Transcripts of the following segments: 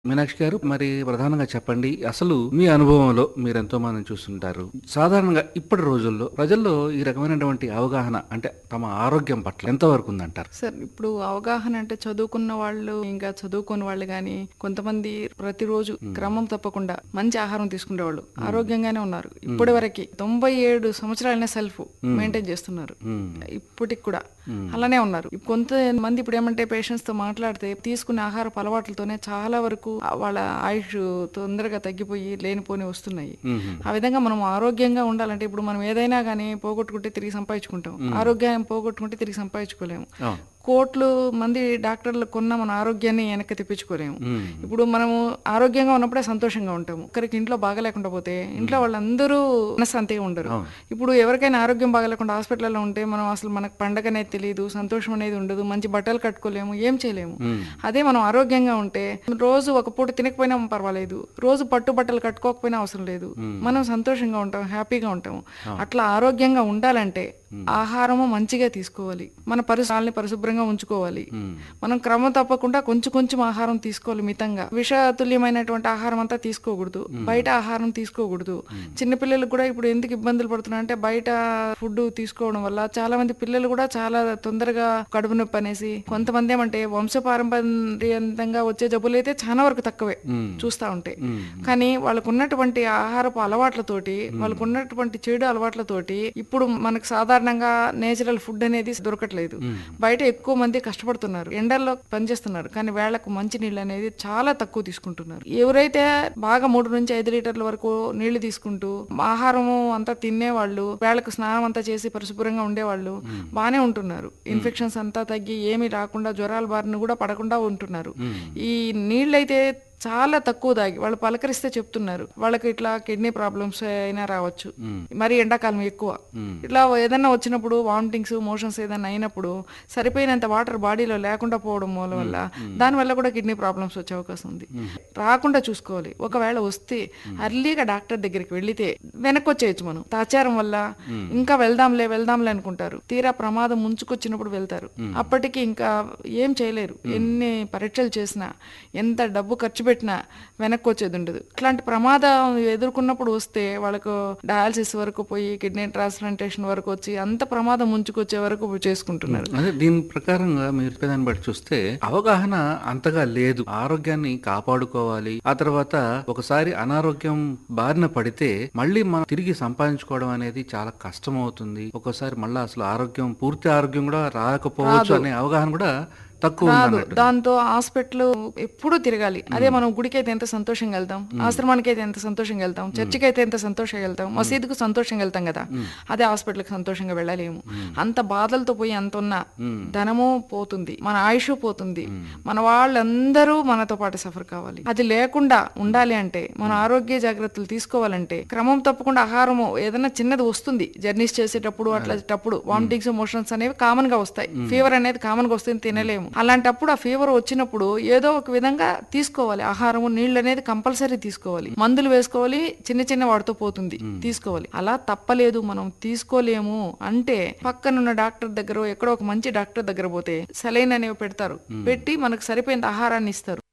మీనాక్షి గారు మరి ప్రధానంగా చెప్పండి అసలు మీ అనుభవంలో మీరు ఎంతో మందిని చూస్తుంటారు సాధారణంగా ఇప్పటి రోజుల్లో ప్రజల్లో ఈ రకమైనటువంటి అవగాహన అంటే తమ ఆరోగ్యం పట్ల ఎంతవరకు ఉందంటారు సార్ ఇప్పుడు అవగాహన అంటే చదువుకున్న వాళ్ళు ఇంకా చదువుకున్న వాళ్ళు కానీ కొంతమంది ప్రతిరోజు క్రమం తప్పకుండా మంచి ఆహారం తీసుకునేవాళ్ళు ఆరోగ్యంగానే ఉన్నారు ఇప్పటి వరకు తొంభై ఏడు సంవత్సరాలనే సెల్ఫ్ మెయింటైన్ చేస్తున్నారు ఇప్పటికి కూడా అలానే ఉన్నారు కొంతమంది ఇప్పుడు ఏమంటే పేషెంట్స్ తో మాట్లాడితే తీసుకునే ఆహారపు అలవాట్లతోనే చాలా వరకు వాళ్ళ ఆయుష్ తొందరగా తగ్గిపోయి లేనిపోని వస్తున్నాయి ఆ విధంగా మనం ఆరోగ్యంగా ఉండాలంటే ఇప్పుడు మనం ఏదైనా కానీ పోగొట్టుకుంటే తిరిగి సంపాదించుకుంటాం ఆరోగ్యం పోగొట్టుకుంటే తిరిగి సంపాదించుకోలేము అవును. కోట్లు మంది డాక్టర్లు కొన్న మన ఆరోగ్యాన్ని వెనక్కి తెప్పించుకోలేము ఇప్పుడు మనము ఆరోగ్యంగా ఉన్నప్పుడే సంతోషంగా ఉంటాము ఒకరికి ఇంట్లో బాగలేకుండా పోతే ఇంట్లో వాళ్ళందరూ మనశ్శాంతిగా ఉండరు ఇప్పుడు ఎవరికైనా ఆరోగ్యం బాగలేకుండా హాస్పిటల్లో ఉంటే మనం అసలు మనకు పండగ అనేది తెలియదు సంతోషం అనేది ఉండదు మంచి బట్టలు కట్టుకోలేము ఏం చేయలేము అదే మనం ఆరోగ్యంగా ఉంటే రోజు ఒక పూట తినకపోయినా పర్వాలేదు రోజు పట్టు బట్టలు కట్టుకోకపోయినా అవసరం లేదు మనం సంతోషంగా ఉంటాం హ్యాపీగా ఉంటాము అట్లా ఆరోగ్యంగా ఉండాలంటే ఆహారము మంచిగా తీసుకోవాలి మన పరిసరాలని పరిశుభ్రంగా ఉంచుకోవాలి మనం క్రమం తప్పకుండా కొంచెం కొంచెం ఆహారం తీసుకోవాలి మితంగా విషతుల్యమైనటువంటి ఆహారం అంతా తీసుకోకూడదు బయట ఆహారం తీసుకోకూడదు చిన్నపిల్లలకు కూడా ఇప్పుడు ఎందుకు ఇబ్బందులు పడుతున్నారు అంటే బయట ఫుడ్ తీసుకోవడం వల్ల చాలా మంది పిల్లలు కూడా చాలా తొందరగా కడుపు నొప్పి అనేసి కొంతమంది ఏమంటే వంశపారంపర్యంతంగా వచ్చే జబ్బులు అయితే చాలా వరకు తక్కువే చూస్తా ఉంటే కానీ వాళ్ళకు ఉన్నటువంటి ఆహారపు అలవాట్లతోటి వాళ్ళకు ఉన్నటువంటి చెడు అలవాట్లతోటి ఇప్పుడు మనకు సాధారణంగా నేచురల్ ఫుడ్ అనేది దొరకట్లేదు బయట ఎక్కువ మంది కష్టపడుతున్నారు ఎండల్లో పనిచేస్తున్నారు కానీ వేళ్లకు మంచి నీళ్ళు అనేది చాలా తక్కువ తీసుకుంటున్నారు ఎవరైతే బాగా మూడు నుంచి ఐదు లీటర్ల వరకు నీళ్లు తీసుకుంటూ ఆహారము అంతా తినేవాళ్ళు వేళ్లకు స్నానం అంతా చేసి పరిశుభ్రంగా ఉండేవాళ్ళు బానే ఉంటున్నారు ఇన్ఫెక్షన్స్ అంతా తగ్గి ఏమీ రాకుండా జ్వరాల బారిన కూడా పడకుండా ఉంటున్నారు ఈ నీళ్ళైతే చాలా తక్కువ తాగి వాళ్ళు పలకరిస్తే చెప్తున్నారు వాళ్ళకి ఇట్లా కిడ్నీ ప్రాబ్లమ్స్ అయినా రావచ్చు మరి ఎండాకాలం ఎక్కువ ఇట్లా ఏదైనా వచ్చినప్పుడు వామిటింగ్స్ మోషన్స్ ఏదైనా అయినప్పుడు సరిపోయినంత వాటర్ బాడీలో లేకుండా పోవడం మూలం వల్ల దానివల్ల కూడా కిడ్నీ ప్రాబ్లమ్స్ వచ్చే అవకాశం ఉంది రాకుండా చూసుకోవాలి ఒకవేళ వస్తే అర్లీగా డాక్టర్ దగ్గరికి వెళ్లితే వెనక్కి వచ్చేయచ్చు మనం తాచారం వల్ల ఇంకా వెళ్దాంలే వెళ్దాంలే అనుకుంటారు తీరా ప్రమాదం ముంచుకొచ్చినప్పుడు వెళ్తారు అప్పటికి ఇంకా ఏం చేయలేరు ఎన్ని పరీక్షలు చేసినా ఎంత డబ్బు ఖర్చు పెట్టినా వెనక్కి వచ్చేది ఉండదు ఇట్లాంటి ప్రమాదం ఎదుర్కొన్నప్పుడు వస్తే వాళ్ళకు డయాలసిస్ వరకు పోయి కిడ్నీ ట్రాన్స్ప్లాంటేషన్ వరకు వచ్చి అంత ప్రమాదం ముంచుకొచ్చే వరకు చేసుకుంటున్నారు అదే దీని ప్రకారంగా మీరు చెప్పేదాన్ని బట్టి చూస్తే అవగాహన అంతగా లేదు ఆరోగ్యాన్ని కాపాడుకోవాలి ఆ తర్వాత ఒకసారి అనారోగ్యం బారిన పడితే మళ్ళీ మనం తిరిగి సంపాదించుకోవడం అనేది చాలా కష్టం అవుతుంది ఒక్కోసారి మళ్ళీ అసలు ఆరోగ్యం పూర్తి ఆరోగ్యం కూడా రాకపోవచ్చు అనే అవగాహన కూడా తక్కువ రాదు ఉందన్నట్టు దాంతో హాస్పిటల్ ఎప్పుడూ తిరగాలి అదే మనం గుడికి అయితే ఎంత సంతోషంగా వెళ్తాం ఆశ్రమానికి అయితే ఎంత సంతోషంగా వెళ్తాం చర్చికి అయితే ఎంత సంతోషంగా వెళ్తాం మసీదుకు సంతోషంగా వెళ్తాం కదా అదే హాస్పిటల్కి సంతోషంగా వెళ్ళలేము అంత బాధలతో పోయి అంత ఉన్న ధనము పోతుంది మన ఆయుష్ పోతుంది మన వాళ్ళందరూ మనతో పాటు సఫర్ కావాలి అది లేకుండా ఉండాలి అంటే మన ఆరోగ్య జాగ్రత్తలు తీసుకోవాలంటే క్రమం తప్పకుండా ఆహారము ఏదైనా చిన్నది వస్తుంది జర్నీస్ చేసేటప్పుడు అట్లాంటప్పుడు వామిటింగ్స్ మోషన్స్ అనేవి కామన్ గా వస్తాయి ఫీవర్ అనేది కామన్ గా వస్తుంది తినలేము అలాంటప్పుడు ఆ ఫీవర్ వచ్చినప్పుడు ఏదో ఒక విధంగా తీసుకోవాలి ఆహారము నీళ్ళు అనేది కంపల్సరీ తీసుకోవాలి మందులు వేసుకోవాలి చిన్న చిన్న వాటితో పోతుంది తీసుకోవాలి అలా తప్పలేదు మనం తీసుకోలేము అంటే పక్కనున్న డాక్టర్ దగ్గర ఎక్కడో ఒక మంచి డాక్టర్ దగ్గర పోతే సెలైన్ అనేవి పెడతారు పెట్టి మనకు సరిపోయిన ఆహారాన్ని ఇస్తారు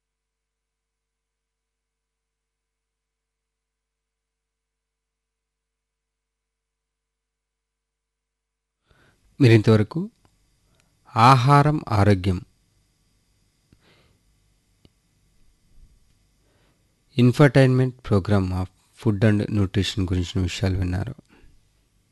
మీరు ఇంతవరకు ఆహారం ఆరోగ్యం infotainment programme of food and nutrition గురించిన విషయాలు విన్నారు